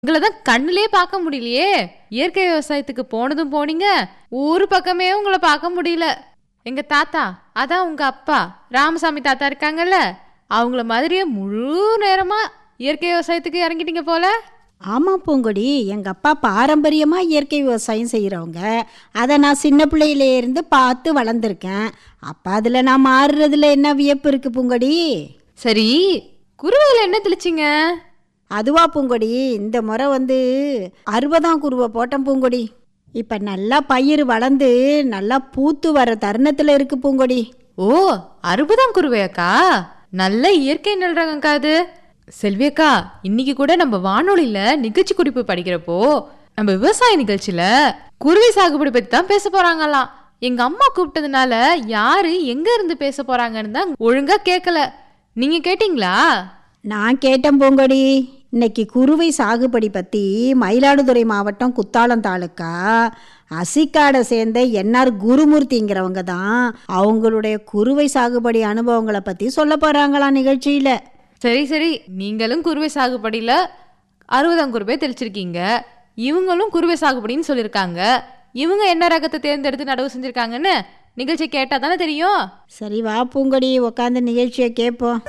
உங்களை தான் கண்ணுலயே பார்க்க முடியலையே இயற்கை விவசாயத்துக்கு போனதும் போனீங்க ஊரு பக்கமே உங்களை பார்க்க முடியல எங்க தாத்தா அதான் உங்க அப்பா ராமசாமி தாத்தா இருக்காங்கல்ல அவங்கள மாதிரியே முழு நேரமா இயற்கை விவசாயத்துக்கு இறங்கிட்டீங்க போல ஆமாம் பூங்கொடி எங்கள் அப்பா பாரம்பரியமாக இயற்கை விவசாயம் செய்கிறவங்க அதை நான் சின்ன பிள்ளையிலே இருந்து பார்த்து வளர்ந்துருக்கேன் அப்போ அதில் நான் மாறுறதுல என்ன வியப்பு இருக்குது பூங்கொடி சரி குருவையில் என்ன தெளிச்சிங்க அதுவா பூங்கொடி இந்த முறை வந்து அறுபதாம் குருவை போட்டேன் பூங்கொடி இப்போ நல்லா பயிர் வளர்ந்து நல்லா பூத்து வர தருணத்தில் இருக்கு பூங்கொடி ஓ அறுபதாம் குருவையாக்கா நல்ல இயற்கை நெல் ரகம்க்கா அது செல்வியக்கா இன்னைக்கு கூட நம்ம வானொலியில நிகழ்ச்சி குறிப்பு படிக்கிறப்போ நம்ம விவசாய நிகழ்ச்சியில குருவை சாகுபடி பத்தி தான் பேச போறாங்களாம் எங்க அம்மா கூப்பிட்டதுனால யாரு எங்க இருந்து பேச போறாங்கன்னு தான் ஒழுங்கா கேட்கல நீங்க கேட்டீங்களா நான் கேட்டேன் பூங்கொடி இன்னைக்கு குருவை சாகுபடி பற்றி மயிலாடுதுறை மாவட்டம் குத்தாலம் தாலுக்கா அசிக்காடை சேர்ந்த என்ஆர் குருமூர்த்திங்கிறவங்க தான் அவங்களுடைய குருவை சாகுபடி அனுபவங்களை பற்றி சொல்ல போகிறாங்களாம் நிகழ்ச்சியில் சரி சரி நீங்களும் குருவை சாகுபடியில அறுபதாம் குருவை தெளிச்சிருக்கீங்க இவங்களும் குருவை சாகுபடின்னு சொல்லியிருக்காங்க இவங்க என்ன ரகத்தை தேர்ந்தெடுத்து நடவு செஞ்சிருக்காங்கன்னு நிகழ்ச்சி கேட்டா தானே தெரியும் சரி வா பூங்கொடி உட்காந்து நிகழ்ச்சியை கேட்போம்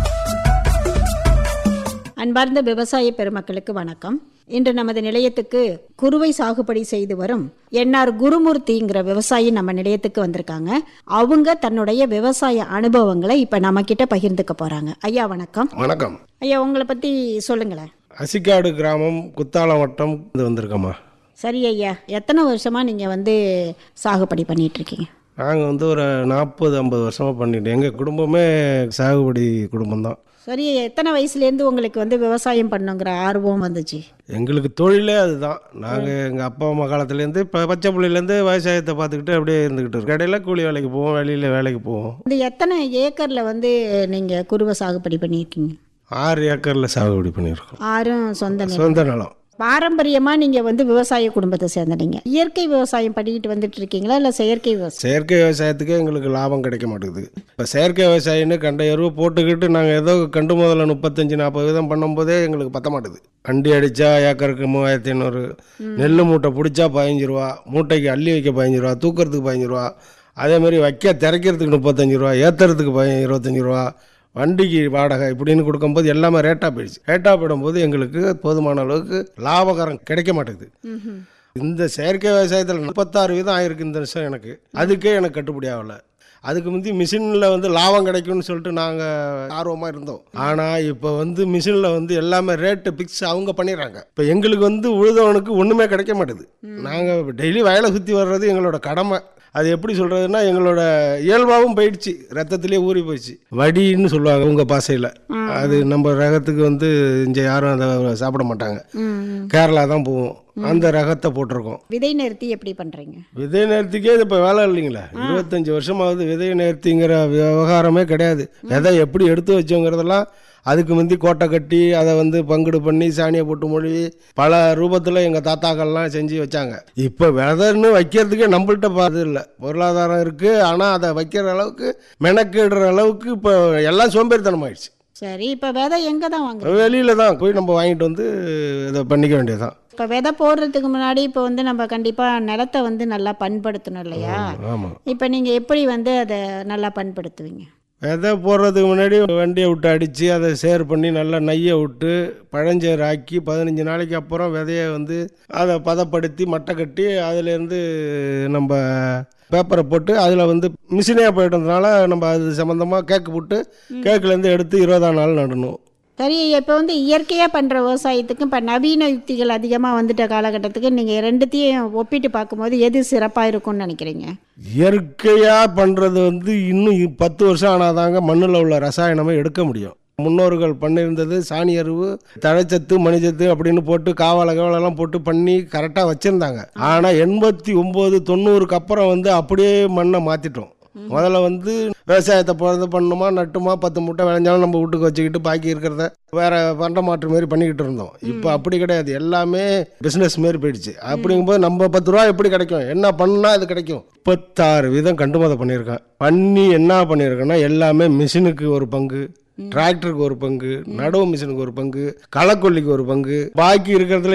அன்பார்ந்த விவசாய பெருமக்களுக்கு வணக்கம் இன்று நமது நிலையத்துக்கு குருவை சாகுபடி செய்து வரும் என்ஆர் குருமூர்த்திங்கிற விவசாயி நம்ம நிலையத்துக்கு வந்திருக்காங்க அவங்க தன்னுடைய விவசாய அனுபவங்களை இப்போ நம்ம கிட்ட பகிர்ந்துக்க போறாங்க ஐயா வணக்கம் வணக்கம் ஐயா உங்களை பத்தி சொல்லுங்களேன் அசிக்காடு கிராமம் குத்தாலம் வட்டம் இது வந்திருக்கோம்மா சரி ஐயா எத்தனை வருஷமா நீங்க வந்து சாகுபடி பண்ணிட்டு இருக்கீங்க நாங்கள் வந்து ஒரு நாற்பது ஐம்பது வருஷமாக பண்ணிட்டோம் எங்கள் குடும்பமே சாகுபடி குடும்பம்தான் சரி எத்தனை வயசுலேருந்து உங்களுக்கு வந்து விவசாயம் பண்ணுங்கிற ஆர்வம் வந்துச்சு எங்களுக்கு தொழிலே அதுதான் நாங்கள் எங்கள் அப்பா அம்மா காலத்துலேருந்து இப்போ பச்சை புள்ளையிலேருந்து விவசாயத்தை பார்த்துக்கிட்டு அப்படியே இருந்துக்கிட்டு இருக்கோம் இடையில கூலி வேலைக்கு போவோம் வெளியில் வேலைக்கு போவோம் இந்த எத்தனை ஏக்கரில் வந்து நீங்கள் குருவை சாகுபடி பண்ணியிருக்கீங்க ஆறு ஏக்கரில் சாகுபடி பண்ணியிருக்கோம் ஆறும் சொந்த நிலம் சொந்த நிலம் பாரம்பரியமாக நீங்கள் வந்து விவசாய குடும்பத்தை சேர்ந்துட்டீங்க இயற்கை விவசாயம் பண்ணிக்கிட்டு வந்துட்டு இருக்கீங்களா இல்லை செயற்கை விவசாயம் செயற்கை விவசாயத்துக்கே எங்களுக்கு லாபம் கிடைக்க மாட்டேங்குது இப்போ செயற்கை விவசாயின்னு கண்ட எருவு போட்டுக்கிட்டு நாங்கள் ஏதோ கண்டு முதல்ல முப்பத்தஞ்சு நாற்பது விதம் பண்ணும்போதே எங்களுக்கு பத்த மாட்டுது வண்டி அடித்தா ஏக்கருக்கு மூவாயிரத்தி ஐநூறு நெல் மூட்டை பிடிச்சா பதினஞ்சு ரூபா மூட்டைக்கு அள்ளி வைக்க பதினஞ்சு ரூபா தூக்கிறதுக்கு பதினஞ்சு ரூபா அதே மாதிரி வைக்க திறக்கிறதுக்கு முப்பத்தஞ்சு ரூபா ஏற்றுறதுக்கு ப இருபத்தஞ்சி ரூபா வண்டிக்கு வாடகை இப்படின்னு கொடுக்கும்போது எல்லாமே ரேட்டாக போயிடுச்சு ரேட்டாக போயிடும்போது எங்களுக்கு போதுமான அளவுக்கு லாபகரம் கிடைக்க மாட்டேங்குது இந்த செயற்கை விவசாயத்தில் முப்பத்தாறு வீதம் ஆயிருக்கு இந்த வருஷம் எனக்கு அதுக்கே எனக்கு கட்டுப்படி ஆகலை அதுக்கு முந்தி மிஷினில் வந்து லாபம் கிடைக்கும்னு சொல்லிட்டு நாங்கள் ஆர்வமாக இருந்தோம் ஆனால் இப்போ வந்து மிஷினில் வந்து எல்லாமே ரேட்டு ஃபிக்ஸ் அவங்க பண்ணிடுறாங்க இப்போ எங்களுக்கு வந்து உழுதவனுக்கு ஒன்றுமே கிடைக்க மாட்டுது நாங்கள் டெய்லி வயலை சுற்றி வர்றது எங்களோட கடமை அது எப்படி சொல்கிறதுனா எங்களோட இயல்பாகவும் போயிடுச்சு ரத்தத்திலே ஊறி போயிடுச்சு வடின்னு சொல்லுவாங்க உங்கள் பாசையில் அது நம்ம ரகத்துக்கு வந்து இங்கே யாரும் அதை சாப்பிட மாட்டாங்க கேரளா தான் போவோம் அந்த ரகத்தை போட்டிருக்கோம் விதை நிறுத்தி எப்படி பண்ணுறீங்க விதை நேர்த்திக்கே இது இப்போ வேலை இல்லைங்களா இருபத்தஞ்சி வருஷமாவது விதை நேர்த்திங்கிற விவகாரமே கிடையாது விதை எப்படி எடுத்து வச்சோங்கிறதெல்லாம் அதுக்கு முந்தி கோட்டை கட்டி அதை வந்து பங்குடு பண்ணி சாணியை போட்டு மொழி பல ரூபத்தில் எங்கள் தாத்தாக்கள்லாம் செஞ்சு வச்சாங்க இப்போ விதைன்னு வைக்கிறதுக்கே நம்மள்ட்ட பாது இல்லை பொருளாதாரம் இருக்குது ஆனால் அதை வைக்கிற அளவுக்கு மெனக்கிடுற அளவுக்கு இப்போ எல்லாம் சோம்பேறித்தனம் ஆயிடுச்சு சரி இப்போ விதை எங்கே தான் வாங்குறீங்க வெளியில் தான் போய் நம்ம வாங்கிட்டு வந்து இதை பண்ணிக்க வேண்டியதுதான் இப்போ விதை போடுறதுக்கு முன்னாடி இப்போ வந்து நம்ம கண்டிப்பாக நிலத்தை வந்து நல்லா பண்படுத்தணும் இல்லையா ஆமாம் இப்போ நீங்கள் எப்படி வந்து அதை நல்லா பண்படுத்துவீங்க விதை போடுறதுக்கு முன்னாடி வண்டியை விட்டு அடித்து அதை சேர் பண்ணி நல்லா நெய்யை விட்டு பழஞ்சேர் ஆக்கி பதினஞ்சு நாளைக்கு அப்புறம் விதையை வந்து அதை பதப்படுத்தி மட்டை கட்டி அதுலேருந்து நம்ம பேப்பரை போட்டு அதில் வந்து மிஷினே போயிட்டதுனால நம்ம அது சம்மந்தமாக கேக்கு போட்டு கேக்குலேருந்து எடுத்து இருபதாம் நாள் நடணும் சரி இப்போ வந்து இயற்கையாக பண்ணுற விவசாயத்துக்கும் இப்போ நவீன யுக்திகள் அதிகமாக வந்துட்ட காலகட்டத்துக்கு நீங்கள் ரெண்டுத்தையும் ஒப்பிட்டு பார்க்கும்போது எது சிறப்பாக இருக்கும்னு நினைக்கிறீங்க இயற்கையாக பண்ணுறது வந்து இன்னும் இ- பத்து வருஷம் ஆனாதாங்க மண்ணில் உள்ள ரசாயனமே எடுக்க முடியும் முன்னோர்கள் பண்ணியிருந்தது சாணி அருவு தழைச்சத்து மணிச்சத்து அப்படின்னு போட்டு காவால காவலெல்லாம் போட்டு பண்ணி கரெக்டாக வச்சுருந்தாங்க ஆனால் எண்பத்தி ஒம்பது தொண்ணூறுக்கு அப்புறம் வந்து அப்படியே மண்ணை மாற்றிட்டோம் முதல்ல வந்து விவசாயத்தை பிறந்து பண்ணணுமா நட்டுமா பத்து மூட்டை விளைஞ்சாலும் நம்ம வீட்டுக்கு வச்சுக்கிட்டு பாக்கி இருக்கிறத வேற பண்ட மாற்று மாரி பண்ணிக்கிட்டு இருந்தோம் இப்போ அப்படி கிடையாது எல்லாமே பிஸ்னஸ் மாரி போயிடுச்சு அப்படிங்கும்போது நம்ம பத்து ரூபா எப்படி கிடைக்கும் என்ன பண்ணா அது கிடைக்கும் முப்பத்தாறு வீதம் கண்டுமதை பண்ணியிருக்கேன் பண்ணி என்ன பண்ணியிருக்கேன்னா எல்லாமே மிஷினுக்கு ஒரு பங்கு டிராக்டருக்கு ஒரு பங்கு நடவு மிஷினுக்கு ஒரு பங்கு களக்கொல்லிக்கு ஒரு பங்கு பாக்கி இருக்கிறதுல